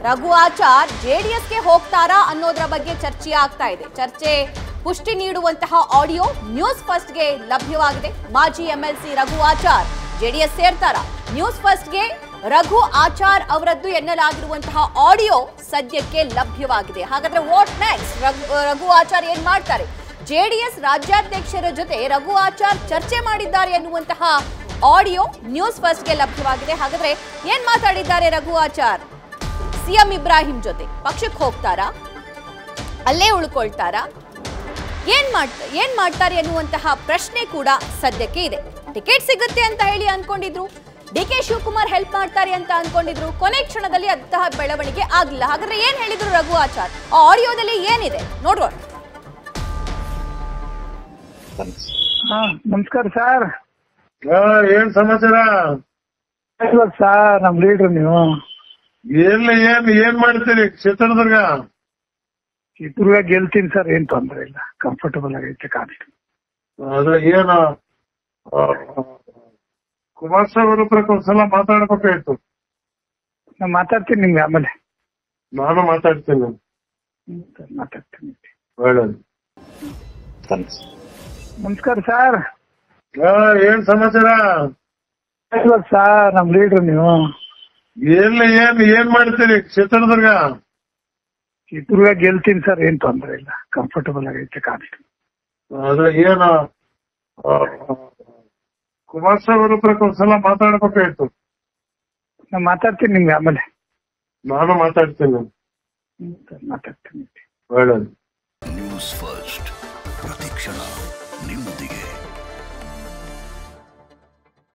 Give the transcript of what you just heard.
ರಘು ಆಚಾರ್ ಜೆಡಿಎಸ್ಗೆ ಹೋಗ್ತಾರಾ ಅನ್ನೋದ್ರ ಬಗ್ಗೆ ಚರ್ಚೆ ಆಗ್ತಾ ಇದೆ ಚರ್ಚೆ ಪುಷ್ಟಿ ನೀಡುವಂತಹ ಆಡಿಯೋ ನ್ಯೂಸ್ ಫಸ್ಟ್ಗೆ ಲಭ್ಯವಾಗಿದೆ ಮಾಜಿ ಎಂಎಲ್ಸಿ ರಘು ಆಚಾರ್ ಜೆಡಿಎಸ್ ಸೇರ್ತಾರ ನ್ಯೂಸ್ ಫಸ್ಟ್ಗೆ ರಘು ಆಚಾರ್ ಅವರದ್ದು ಎನ್ನಲಾಗಿರುವಂತಹ ಆಡಿಯೋ ಸದ್ಯಕ್ಕೆ ಲಭ್ಯವಾಗಿದೆ ಹಾಗಾದ್ರೆ ವಾಟ್ ನೆಕ್ಸ್ಟ್ ರಘು ಆಚಾರ್ ಏನ್ ಮಾಡ್ತಾರೆ ಜೆಡಿಎಸ್ ರಾಜ್ಯಾಧ್ಯಕ್ಷರ ಜೊತೆ ರಘು ಆಚಾರ್ ಚರ್ಚೆ ಮಾಡಿದ್ದಾರೆ ಎನ್ನುವಂತಹ ಆಡಿಯೋ ನ್ಯೂಸ್ ಫಸ್ಟ್ಗೆ ಲಭ್ಯವಾಗಿದೆ ಹಾಗಾದ್ರೆ ಏನ್ ಮಾತಾಡಿದ್ದಾರೆ ರಘು ಆಚಾರ್ ಸಿಎಂ ಇಬ್ರಾಹಿಂ ಜೊತೆ ಪಕ್ಷಕ್ಕೆ ಹೋಗ್ತಾರಾ ಅಲ್ಲೇ ಉಳ್ಕೊಳ್ತಾರಾ ಏನ್ ಮಾಡ್ತಾ ಏನ್ ಮಾಡ್ತಾರೆ ಎನ್ನುವಂತಹ ಪ್ರಶ್ನೆ ಕೂಡ ಸದ್ಯಕ್ಕೆ ಇದೆ ಟಿಕೆಟ್ ಸಿಗುತ್ತೆ ಅಂತ ಹೇಳಿ ಅನ್ಕೊಂಡಿದ್ರು ಡಿ ಕೆ ಶಿವಕುಮಾರ್ ಹೆಲ್ಪ್ ಮಾಡ್ತಾರೆ ಅಂತ ಅನ್ಕೊಂಡಿದ್ರು ಕೊನೆ ಕ್ಷಣದಲ್ಲಿ ಅಂತಹ ಬೆಳವಣಿಗೆ ಆಗ್ಲಿಲ್ಲ ಹಾಗಾದ್ರೆ ಏನ್ ಹೇಳಿದ್ರು ರಘು ಆಚಾರ್ ಆ ಆಡಿಯೋದಲ್ಲಿ ಏನಿದೆ ನೋಡುವ ಹಾ ನಮಸ್ಕಾರ ಸರ್ ಆ, ಏನ್ ಸಮಾಚಾರ ಇವಾಗ ಸರ್ ನಮ್ ಲೀಡ್ರ್ ನೀವು ಎಲ್ಲ ಏನ್ ಏನ್ ಮಾಡ್ತೀರಿ ಚಿತ್ರದುರ್ಗ ಚಿತ್ರದುರ್ಗ ಗೆಲ್ತೀನಿ ಸರ್ ಏನ್ ತೊಂದ್ರೆ ಇಲ್ಲ ಕಂಫರ್ಟಬಲ್ ಆಗೈತೆ ಕಾನ್ಸ್ಟ್ ಅದ ಏನ ಆ, ಕುಮಾರಸ್ವಾಮಿ ಅವ್ರ ಹತ್ರ ಒಂದ್ಸಲ ಮಾತಾಡ್ಬೇಕಾಯ್ತು ನಾ ಮಾತಾಡ್ತೀನಿ ನಿಮ್ಗೆ ಆಮೇಲೆ ನಾನು ಮಾತಾಡ್ತೀನಿ ಹ್ಮ್ sir, ಮಾತಾಡ್ತೀನಿ ಒಳ್ಳೇದು ನಮಸ್ಕಾರ ಸರ್ ಆ, ಏನ್ ಸಮಾಚಾರ ಇವಾಗ ಸರ್ ನಮ್ ಲೀಡ್ರ್ ನೀವು ಎಲ್ಲ ಏನ್ ಏನ್ ಮಾಡ್ತೀರಿ ಚಿತ್ರದುರ್ಗ ಚಿತ್ರದುರ್ಗ ಗೆಲ್ತೀನಿ ಸರ್ ಏನ್ ತೊಂದ್ರೆ ಇಲ್ಲ ಕಂಫರ್ಟಬಲ್ ಆಗೈತೆ ಕಾನ್ಸ್ಟ್ ಅದ ಏನ ಆ, ಕುಮಾರಸ್ವಾಮಿ ಅವ್ರ ಹತ್ರ ಒಂದ್ಸಲ ಮಾತಾಡ್ಬೇಕಾಯ್ತು ನಾ ಮಾತಾಡ್ತೀನಿ ನಿಮ್ಗೆ ಆಮೇಲೆ ನಾನು ಮಾತಾಡ್ತೀನಿ ಹ್ಮ್ sir, ಮಾತಾಡ್ತೀನಿ ಒಳ್ಳೇದು ನ್ಯೂಸ್ ಫಸ್ಟ್ ಪ್ರತಿಕ್ಷಣ